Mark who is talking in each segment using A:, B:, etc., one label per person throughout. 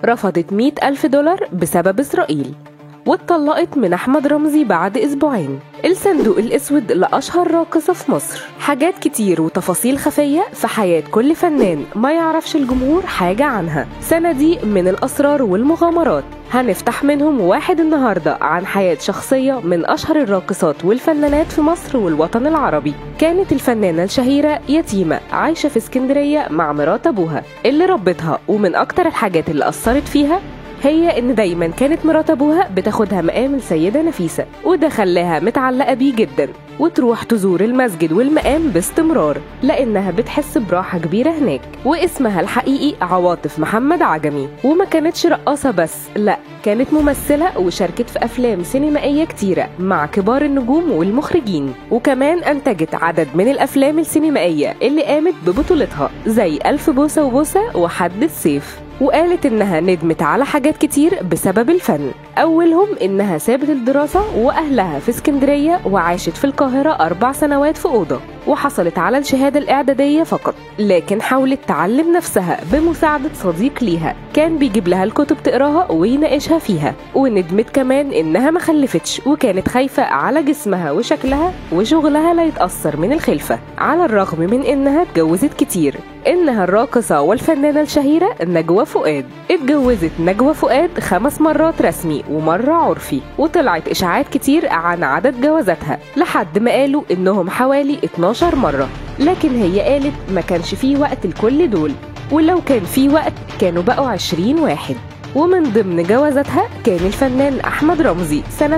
A: رفضت 100 ألف دولار بسبب إسرائيل واتطلقت من أحمد رمزي بعد أسبوعين الصندوق الأسود لأشهر راقصة في مصر حاجات كتير وتفاصيل خفية في حياة كل فنان ما يعرفش الجمهور حاجة عنها سنة دي من الأسرار والمغامرات هنفتح منهم واحد النهاردة عن حياة شخصية من أشهر الراقصات والفنانات في مصر والوطن العربي كانت الفنانة الشهيرة يتيمة عايشة في اسكندرية مع مرات أبوها اللي ربتها ومن أكتر الحاجات اللي أثرت فيها هي ان دايما كانت مرات ابوها بتاخدها مقام السيده نفيسه وده خلاها متعلقه بيه جدا وتروح تزور المسجد والمقام باستمرار لانها بتحس براحه كبيره هناك واسمها الحقيقي عواطف محمد عجمي وما كانتش رقاصه بس لا كانت ممثله وشاركت في افلام سينمائيه كتيره مع كبار النجوم والمخرجين وكمان انتجت عدد من الافلام السينمائيه اللي قامت ببطولتها زي الف بوسه وبوسه وحد السيف وقالت إنها ندمت على حاجات كتير بسبب الفن أولهم إنها سابت الدراسة وأهلها في اسكندرية وعاشت في القاهرة أربع سنوات في أوضة وحصلت على الشهادة الإعدادية فقط لكن حاولت تعلم نفسها بمساعدة صديق ليها كان بيجيب لها الكتب تقراها ويناقشها فيها وندمت كمان إنها ما خلفتش وكانت خايفة على جسمها وشكلها وشغلها لا يتأثر من الخلفة على الرغم من إنها اتجوزت كتير إنها الراقصة والفنانة الشهيرة نجوى فؤاد اتجوزت نجوى فؤاد خمس مرات رسمي ومرة عرفي وطلعت إشاعات كتير عن عدد جوازاتها لحد ما قالوا إنهم حوالي 12 مرة لكن هي قالت ما كانش فيه وقت لكل دول ولو كان في وقت كانوا بقوا 20 واحد ومن ضمن جوازاتها كان الفنان أحمد رمزي سنة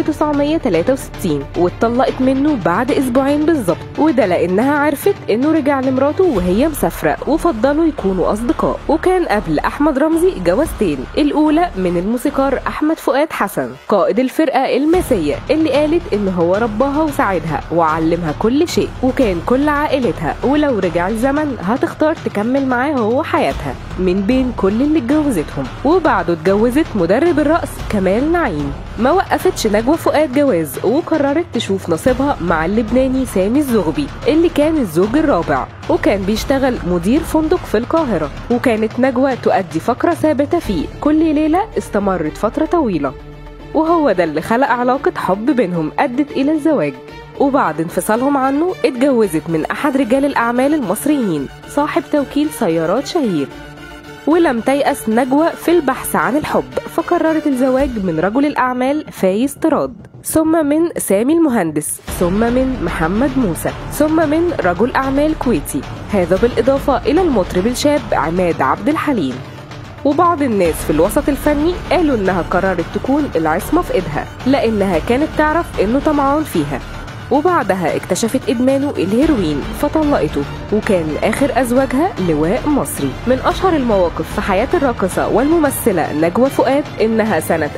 A: 1963 واتطلقت منه بعد أسبوعين بالظبط وده لأنها عرفت إنه رجع لمراته وهي مسافرة وفضلوا يكونوا أصدقاء وكان قبل أحمد رمزي جوازتين الأولى من الموسيقار أحمد فؤاد حسن قائد الفرقة الماسية اللي قالت إن هو رباها وساعدها وعلمها كل شيء وكان كل عائلتها ولو رجع الزمن هتختار تكمل معاه هو حياتها من بين كل اللي اتجوزتهم وبعده اتجوزت مدرب الرقص كمال نعيم ما وقفتش نجوى فؤاد جواز وقررت تشوف نصيبها مع اللبناني سامي الزغبي اللي كان الزوج الرابع وكان بيشتغل مدير فندق في القاهرة وكانت نجوى تؤدي فقرة ثابتة فيه كل ليلة استمرت فترة طويلة وهو ده اللي خلق علاقة حب بينهم أدت إلى الزواج وبعد انفصالهم عنه اتجوزت من أحد رجال الأعمال المصريين صاحب توكيل سيارات شهير ولم تيأس نجوى في البحث عن الحب فقررت الزواج من رجل الأعمال فايز طراد ثم من سامي المهندس ثم من محمد موسى ثم من رجل أعمال كويتي هذا بالإضافة إلى المطرب الشاب عماد عبد الحليم وبعض الناس في الوسط الفني قالوا إنها قررت تكون العصمة في إيدها لأنها كانت تعرف إنه طمعان فيها وبعدها اكتشفت إدمانه الهيروين فطلقته وكان آخر أزواجها لواء مصري من أشهر المواقف في حياة الراقصة والممثلة نجوى فؤاد إنها سنة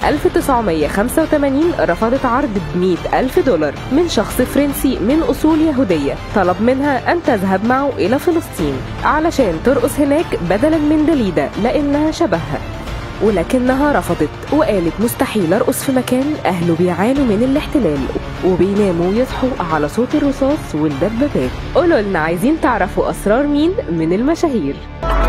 A: 1985 رفضت عرض ب 100 ألف دولار من شخص فرنسي من أصول يهودية طلب منها أن تذهب معه إلى فلسطين علشان ترقص هناك بدلا من دليدا لأنها شبهها ولكنها رفضت وقالت مستحيل ارقص في مكان اهله بيعانوا من الاحتلال وبيناموا ويصحوا على صوت الرصاص والدبابات قولوا لنا عايزين تعرفوا اسرار مين من المشاهير